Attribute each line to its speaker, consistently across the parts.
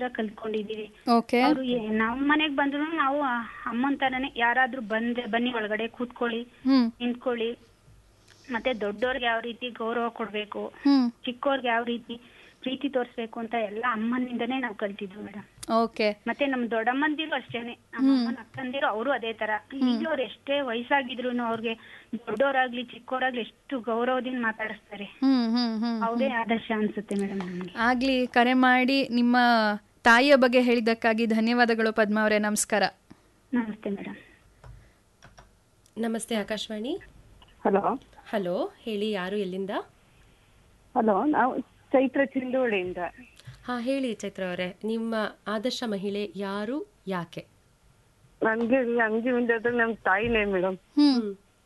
Speaker 1: ಹತ್ರ ಕಲ್ತ್ಕೊಂಡಿದೀವಿ
Speaker 2: ಓಕೆ
Speaker 1: ಅವ್ರು ಏ- ನಮ್ ಮನೆಗ್ ಬಂದ್ರು ನಾವು ಆ ಅಮ್ಮನ್ ತರನೇ ಯಾರಾದ್ರೂ ಬಂದ್ರೆ ಬನ್ನಿ ಒಳಗಡೆ ಕೂತ್ಕೊಳ್ಳಿ
Speaker 2: ಹ್ಮ್
Speaker 1: ನಿಂತ್ಕೊಳ್ಳಿ ಮತ್ತೆ ದೊಡ್ಡೋರ್ಗೆ ಯಾವ ರೀತಿ ಗೌರವ ಕೊಡ್ಬೇಕು
Speaker 2: ಹ್ಮ್
Speaker 1: ಚಿಕ್ಕೋರ್ಗೆ ಯಾವ ರೀತಿ ಪ್ರೀತಿ ತೋರಿಸ್ಬೇಕು ಅಂತ ಎಲ್ಲ ಅಮ್ಮನಿಂದನೇ ನಾವು ಕಲ್ತಿದ್ವಿ ಮೇಡಮ್
Speaker 2: ಓಕೆ
Speaker 1: ಮತ್ತೆ ನಮ್ ದೊಡ್ಡಮ್ಮಂದಿರು ಅಷ್ಟೇನೆ ನಮ್ಮ ಅಮ್ಮನ ಅಕ್ಕಂದಿರು ಅವರು ಅದೇ ತರ ಈಗಲೂ ಅವ್ರು ಎಷ್ಟೇ ವಯಸ್ಸಾಗಿದ್ರು ಅವ್ರಿಗೆ ದೊಡ್ಡೋರಾಗ್ಲಿ ಚಿಕ್ಕೋರಾಗ್ಲಿ ಎಷ್ಟು ಗೌರವದಿಂದ ಮಾತಾಡಿಸ್ತಾರೆ
Speaker 2: ಹ್ಮ್ ಹ್ಮ್ ಹ್ಮ್
Speaker 1: ಅವರೇ ಆದರ್ಶ ಅನ್ಸುತ್ತೆ ಮೇಡಮ್ ನಮ್ಗೆ
Speaker 2: ಆಗ್ಲಿ ಕರೆ ಮಾಡಿ ನಿಮ್ಮ ತಾಯಿಯ ಬಗ್ಗೆ ಹೇಳಿದ್ದಕ್ಕಾಗಿ ಧನ್ಯವಾದಗಳು ಪದ್ಮ ಅವರೇ ನಮಸ್ಕಾರ
Speaker 1: ನಮಸ್ತೆ ಮೇಡಮ್
Speaker 3: ನಮಸ್ತೆ ಆಕಾಶವಾಣಿ
Speaker 4: ಹಲೋ
Speaker 3: ಹಲೋ ಹೇಳಿ ಯಾರು ಎಲ್ಲಿಂದ
Speaker 4: ಹಲೋ ನಾವು ಚೈತ್ರ ಚಿಂದೋಳಿಯಿಂದ
Speaker 3: ಹಾ ಹೇಳಿ ಚೈತ್ರ ಅವರೇ ನಿಮ್ಮ ಆದರ್ಶ ಮಹಿಳೆ ಯಾರು ಯಾಕೆ
Speaker 4: ನನ್ಗೆ ಅಂಜುವಿಂದ ನಮ್ಮ ತಾಯಿನೇ ಮೇಡಮ್
Speaker 2: ಹ್ಮ್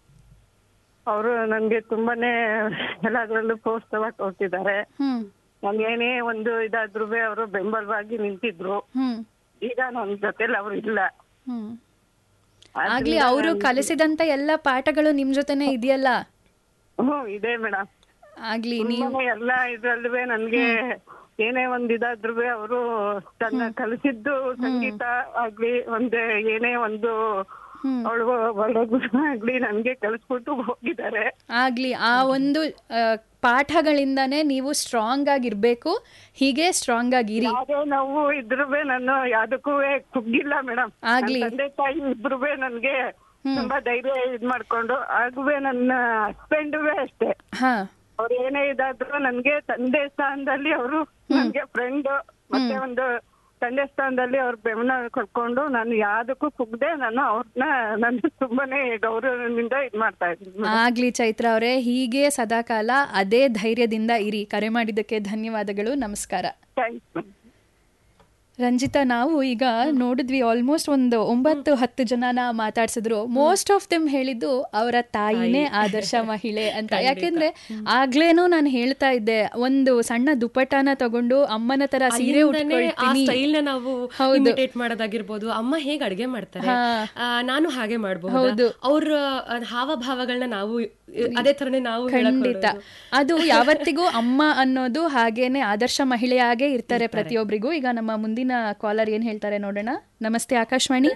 Speaker 4: ಅವರು ನನ್ಗೆ ತುಂಬಾನೇ ಎಲ್ಲದ್ರಲ್ಲೂ ಪ್ರೋತ್ಸಾಹ ಕೊಟ್ಟಿದ್ದಾರೆ
Speaker 2: ಹ್ಮ್
Speaker 4: ನನ್ಗೇನೇ ಒಂದು ಇದಾದ್ರು ಅವರು ಬೆಂಬಲವಾಗಿ ನಿಂತಿದ್ರು
Speaker 2: ಹ್ಮ್
Speaker 4: ಈಗ ನನ್ನ ಜೊತೆಲಿ ಅವ್ರು ಇಲ್ಲ
Speaker 2: ಹ್ಮ್ ಆಗ್ಲಿ ಅವರು ಕಲಿಸಿದಂತ ಎಲ್ಲ ಪಾಠಗಳು ನಿಮ್ ಜೊತೆನೆ ಇದೆಯಲ್ಲ
Speaker 4: ಹ್ಮ್ ಇದೆ ಮೇಡಮ್
Speaker 2: ಆಗ್ಲಿ ನೀವು
Speaker 4: ತುಂಬಾನೇ ಎಲ್ಲ ಇದ್ರಲ್ವೇ ನನ್ಗೆ ಏನೇ ಒಂದ್ ಇದಾದ್ರು ಅವರು ತನ್ನ ಕಲಿಸಿದ್ದು ಸಂಗೀತ ಆಗ್ಲಿ ಒಂದೇ ಏನೇ ಒಂದು
Speaker 2: ಹ್ಮ್.
Speaker 4: ಅವಳು ಒಳಗು ಆಗ್ಲಿ ನನ್ಗೆ ಕಲಿಸ್ಬಿಟ್ಟು ಹೋಗಿದ್ದಾರೆ
Speaker 2: ಆಗ್ಲಿ ಆ ಒಂದು ಆ, ಪಾಠಗಳಿಂದಾನೇ ನೀವು ಸ್ಟ್ರಾಂಗ್ ಆಗಿರ್ಬೇಕು ಹೀಗೆ ಸ್ಟ್ರಾಂಗ್ ಆಗಿರಿ
Speaker 4: ಯಾವ್ದೇ ನಾವು ಇದ್ರುವೆ ನಾನು ಯಾವ್ದಕ್ಕೂ ಕುಗ್ಗಿಲ್ಲ ಮೇಡಮ್
Speaker 2: ಆಗ್ಲಿ.
Speaker 4: ತಂದೆ ತಾಯಿ ಇಬ್ರುವೆ ನನ್ಗೆ ತುಂಬಾ ಧೈರ್ಯ ಇದ್ ಮಾಡ್ಕೊಂಡು ಆಗುವೆ ನನ್ನ ಹಸ್ಬೆಂಡುವೆ ಅಷ್ಟೇ
Speaker 2: ಹಾ
Speaker 4: ಅವ್ರು ಏನೇ ಇದಾದ್ರು ನನ್ಗೆ ತಂದೆ ಸ್ಥಾನದಲ್ಲಿ ಅವರು ನನ್ಗೆ ಫ್ರೆಂಡ್ ಮತ್ತೆ ಒಂದು ತಂದೆ ಸ್ಥಾನದಲ್ಲಿ ಅವ್ರ ಬೆಂಬಲ ಕೊಡ್ಕೊಂಡು ನಾನು ಯಾವ್ದಕ್ಕೂ ಕುಗ್ದೆ ನಾನು ಅವ್ರನ್ನ ನಾನು ತುಂಬಾನೇ ಗೌರವದಿಂದ ಇದ್ ಮಾಡ್ತಾ ಇದ್ದೀನಿ
Speaker 2: ಆಗ್ಲಿ ಚೈತ್ರ ಅವರೇ ಹೀಗೆ ಸದಾಕಾಲ ಅದೇ ಧೈರ್ಯದಿಂದ ಇರಿ ಕರೆ ಮಾಡಿದ್ದಕ್ಕೆ ಧನ್ಯವಾದಗಳು ನಮಸ್ಕಾರ
Speaker 4: ಥ್ಯಾಂಕ್ಸ್
Speaker 2: ರಂಜಿತಾ ನಾವು ಈಗ ನೋಡಿದ್ವಿ ಆಲ್ಮೋಸ್ಟ್ ಒಂದು ಒಂಬತ್ತು ಹತ್ತು ಜನನ ಮಾತಾಡ್ಸಿದ್ರು ಮೋಸ್ಟ್ ಆಫ್ ದೆಮ್ ಹೇಳಿದ್ದು ಅವರ ತಾಯಿನೇ ಆದರ್ಶ ಮಹಿಳೆ ಅಂತ ಯಾಕೆಂದ್ರೆ ಆಗ್ಲೇನೂ ನಾನು ಹೇಳ್ತಾ ಇದ್ದೆ ಒಂದು ಸಣ್ಣ ದುಪ್ಪಟಾನ ತಗೊಂಡು ಅಮ್ಮನ ತರ ಸೀರೆ
Speaker 3: ಅಲ್ಲಿಂದನೇ ಆ
Speaker 2: ಉಟ್ಕೊಳ್ತೀನಿ
Speaker 3: ಸ್ಟೈಲ್ ನ ನಾವು
Speaker 2: ಹೌದು.
Speaker 3: ಇಮಿಟೇಟ್ ಮಾಡೋದಾಗಿರ್ಬೋದು ಅಮ್ಮ ಹೇಗ್ ಅಡ್ಗೆ ಮಾಡ್ತಾರೆ
Speaker 2: ಹಾ.
Speaker 3: ಆ, ನಾನು ಹಾಗೆ ಮಾಡಬಹುದು
Speaker 2: ಹೌದು.
Speaker 3: ಅವ್ರ ಆ, ಹಾವಭಾವಗಳನ್ನ ನಾವು ಅದೇ ತರನೇ ನಾವು
Speaker 2: ಖಂಡಿತ ಅದು ಯಾವತ್ತಿಗೂ ಅಮ್ಮ ಅನ್ನೋದು ಹಾಗೇನೆ ಆದರ್ಶ ಮಹಿಳೆಯಾಗೇ ಇರ್ತಾರೆ ಪ್ರತಿಯೊಬ್ಬರಿಗೂ ಈಗ ನಮ್ಮ ಮುಂದಿನ ಕಾಲರ್ ಏನ್ ಹೇಳ್ತಾರೆ ನೋಡೋಣ ನಮಸ್ತೆ ಆಕಾಶವಾಣಿ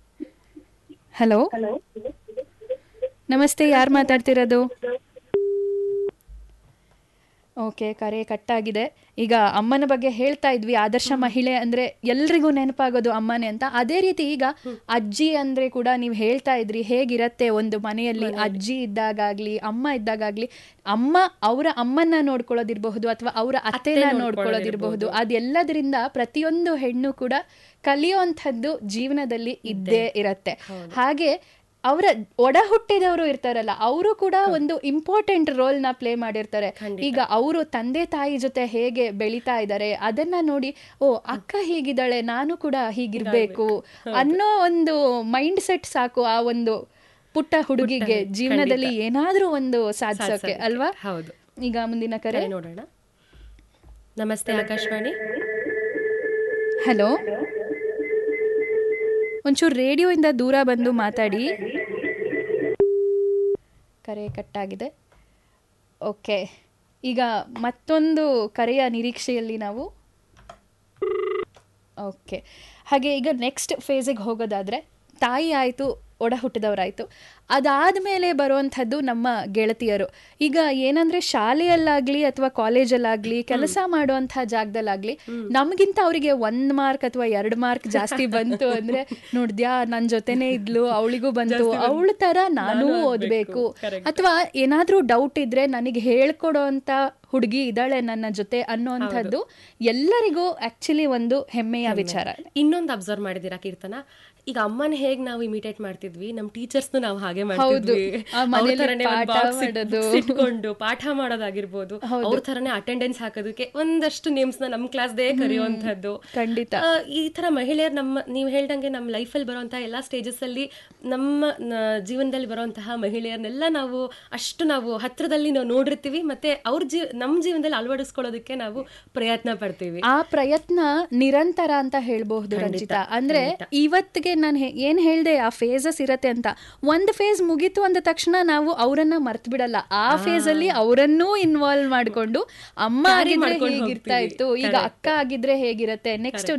Speaker 2: ಹಲೋ ನಮಸ್ತೆ ಯಾರು ಮಾತಾಡ್ತಿರೋದು ಓಕೆ ಕರೆ ಕಟ್ಟಾಗಿದೆ ಈಗ ಅಮ್ಮನ ಬಗ್ಗೆ ಹೇಳ್ತಾ ಇದ್ವಿ ಆದರ್ಶ ಮಹಿಳೆ ಅಂದ್ರೆ ಎಲ್ರಿಗೂ ನೆನಪಾಗೋದು ಅಮ್ಮನೇ ಅಂತ ಅದೇ ರೀತಿ ಈಗ ಅಜ್ಜಿ ಅಂದ್ರೆ ಕೂಡ ನೀವು ಹೇಳ್ತಾ ಇದ್ರಿ ಹೇಗಿರತ್ತೆ ಒಂದು ಮನೆಯಲ್ಲಿ ಅಜ್ಜಿ ಇದ್ದಾಗಾಗ್ಲಿ ಅಮ್ಮ ಇದ್ದಾಗಾಗ್ಲಿ ಅಮ್ಮ ಅವರ ಅಮ್ಮನ್ನ ನೋಡ್ಕೊಳ್ಳೋದಿರಬಹುದು ಅಥವಾ ಅವರ ಅತ್ತೆನ ನೋಡ್ಕೊಳ್ಳೋದಿರಬಹುದು ಅದೆಲ್ಲದರಿಂದ ಪ್ರತಿಯೊಂದು ಹೆಣ್ಣು ಕೂಡ ಕಲಿಯುವಂಥದ್ದು ಜೀವನದಲ್ಲಿ ಇದ್ದೇ ಇರತ್ತೆ ಹಾಗೆ ಅವರ ಒಡ ಹುಟ್ಟಿದವರು ಇರ್ತಾರಲ್ಲ ಅವರು ಕೂಡ ಒಂದು ಇಂಪಾರ್ಟೆಂಟ್ ರೋಲ್ ನ ಪ್ಲೇ ಮಾಡಿರ್ತಾರೆ ಈಗ ಅವರು ತಂದೆ ತಾಯಿ ಜೊತೆ ಹೇಗೆ ಬೆಳಿತಾ ಇದ್ದಾರೆ ಅದನ್ನ ನೋಡಿ ಓ ಅಕ್ಕ ಹೀಗಿದ್ದಾಳೆ ನಾನು ಕೂಡ ಹೀಗಿರ್ಬೇಕು ಅನ್ನೋ ಒಂದು ಮೈಂಡ್ ಸೆಟ್ ಸಾಕು ಆ ಒಂದು ಪುಟ್ಟ ಹುಡುಗಿಗೆ ಜೀವನದಲ್ಲಿ ಏನಾದ್ರೂ ಒಂದು ಸಾಧಿಸೋಕೆ ಅಲ್ವಾ
Speaker 3: ಹೌದು
Speaker 2: ಈಗ ಮುಂದಿನ ಕರೆ
Speaker 3: ಕರೆ ನೋಡೋಣ ನಮಸ್ತೆ ಆಕಾಶವಾಣಿ
Speaker 2: ಹಲೋ ಒಂಚೂರು ರೇಡಿಯೋಯಿಂದ ದೂರ ಬಂದು ಮಾತಾಡಿ ಕರೆ ಕಟ್ಟಾಗಿದೆ ಓಕೆ ಈಗ ಮತ್ತೊಂದು ಕರೆಯ ನಿರೀಕ್ಷೆಯಲ್ಲಿ ನಾವು ಓಕೆ ಹಾಗೆ ಈಗ ನೆಕ್ಸ್ಟ್ ಫೇಸಿಗೆ ಹೋಗೋದಾದ್ರೆ ತಾಯಿ ಆಯಿತು ಒಡ ಹುಟ್ಟಿದವರಾಯಿತು ಅದಾದಮೇಲೆ ಬರುವಂಥದ್ದು ನಮ್ಮ ಗೆಳತಿಯರು ಈಗ ಏನಂದ್ರೆ ಶಾಲೆಯಲ್ಲಾಗ್ಲಿ ಅಥವಾ ಕಾಲೇಜಲ್ಲಾಗ್ಲಿ ಕೆಲಸ ಮಾಡುವಂಥ ಜಾಗದಲ್ಲಾಗ್ಲಿ ನಮಗಿಂತ ಅವರಿಗೆ ಒಂದ್ ಮಾರ್ಕ್ ಅಥವಾ ಎರಡು ಮಾರ್ಕ್ ಜಾಸ್ತಿ ಬಂತು ಅಂದ್ರೆ ನೋಡ್ದ್ಯಾ ನನ್ನ ಜೊತೆನೇ ಇದ್ಲು ಅವಳಿಗೂ ಬಂತು ಅವಳ ತರ ನಾನೂ ಓದ್ಬೇಕು ಅಥವಾ ಏನಾದ್ರೂ ಡೌಟ್ ಇದ್ರೆ ನನಗೆ ಹೇಳ್ಕೊಡೋ ಅಂತ ಹುಡುಗಿ ಇದ್ದಾಳೆ ನನ್ನ ಜೊತೆ ಅನ್ನೋಂಥದ್ದು ಎಲ್ಲರಿಗೂ ಆಕ್ಚುಲಿ ಒಂದು ಹೆಮ್ಮೆಯ ವಿಚಾರ
Speaker 3: ಇನ್ನೊಂದು ಅಬ್ಸರ್ವ್ ಮಾಡಿದೀರಾ ಕೀರ್ತನ ಈಗ ಅಮ್ಮನ ಹೇಗ್ ನಾವು ಇಮಿಟೇಟ್ ಮಾಡ್ತಿದ್ವಿ ನಮ್ ಟೀಚರ್ಸ್ನು ನಾವು ಹಾಗೆ ಮಾಡ್ತಿದ್ವಿ
Speaker 2: ಆ
Speaker 3: ಅವ್ರ
Speaker 2: ಮನೇಲಿ
Speaker 3: ಥರನೇ ಒಂದ್
Speaker 2: ಪಾಠ
Speaker 3: box ಇಟ್-
Speaker 2: ಮಾಡೋದು.
Speaker 3: books ಇಟ್ಕೊಂಡು ಪಾಠ ಮಾಡೋದಾಗಿರ್ಬೋದು ಅವ್ರ ತರನೇ ಅಟೆಂಡೆನ್ಸ್ ಹಾಕೋದಕ್ಕೆ ಒಂದಷ್ಟು ನೇಮ್ಸ್ ನ ನಮ್ ಕ್ಲಾಸ್ದೇ ಕರೆಯುವಂತದ್ದು
Speaker 2: ಖಂಡಿತ.
Speaker 3: ಆ, ಈ ತರ ಮಹಿಳೆಯರು ನಮ್ಮ ನೀವು ಹೇಳ್ದಂಗೆ ನಮ್ಮ ಲೈಫಲ್ಲಿ ಬರುವಂತಹ ಎಲ್ಲಾ ಸ್ಟೇಜಸ್ ಅಲ್ಲಿ ನಮ್ಮ ನ- ಜೀವನದಲ್ಲಿ ಬರುವಂತಹ ಮಹಿಳೆಯರನ್ನೆಲ್ಲ ನಾವು ಅಷ್ಟು ನಾವು ಹತ್ರದಲ್ಲಿ ನಾವು ನೋಡಿರ್ತೀವಿ ಮತ್ತೆ ಅವ್ರ ಜೀವ ನಮ್ಮ ಜೀವನದಲ್ಲಿ ಅಳವಡಿಸ್ಕೊಳ್ಳೋದಕ್ಕೆ ನಾವು ಪ್ರಯತ್ನ ಪಡ್ತೀವಿ
Speaker 2: ಆ ಪ್ರಯತ್ನ ನಿರಂತರ ಅಂತ ಹೇಳ್ಬಹುದು ರಂಜಿತಾ ಅಂದ್ರೆ ಇವತ್ತಿಗೆ ನಾನು ಏನ್ ಹೇಳ್ದೆ ಆ ಫೇಸಸ್ ಇರತ್ತೆ ಅಂತ ಒಂದ್ ಫೇಸ್ ಮುಗೀತು ಅಂದ ತಕ್ಷಣ ನಾವು ಅವರನ್ನ ಮರ್ತ್ ಬಿಡಲ್ಲ ಆ ಫೇಸ್ ಅಲ್ಲಿ ಅವರನ್ನೂ ಇನ್ವಾಲ್ವ್ ಮಾಡ್ಕೊಂಡು ಅಮ್ಮ
Speaker 3: Carry
Speaker 2: ಆಗಿದ್ರೆ
Speaker 3: ಮಾಡ್ಕೊಂಡು
Speaker 2: ಹೇಗಿರ್ತಾ
Speaker 3: ಹೋಗ್ತೀವಿ.
Speaker 2: ಇತ್ತು ಈಗ ಅಕ್ಕ ಆಗಿದ್ರೆ ಹೇಗಿರತ್ತೆ ನೆಕ್ಸ್ಟ್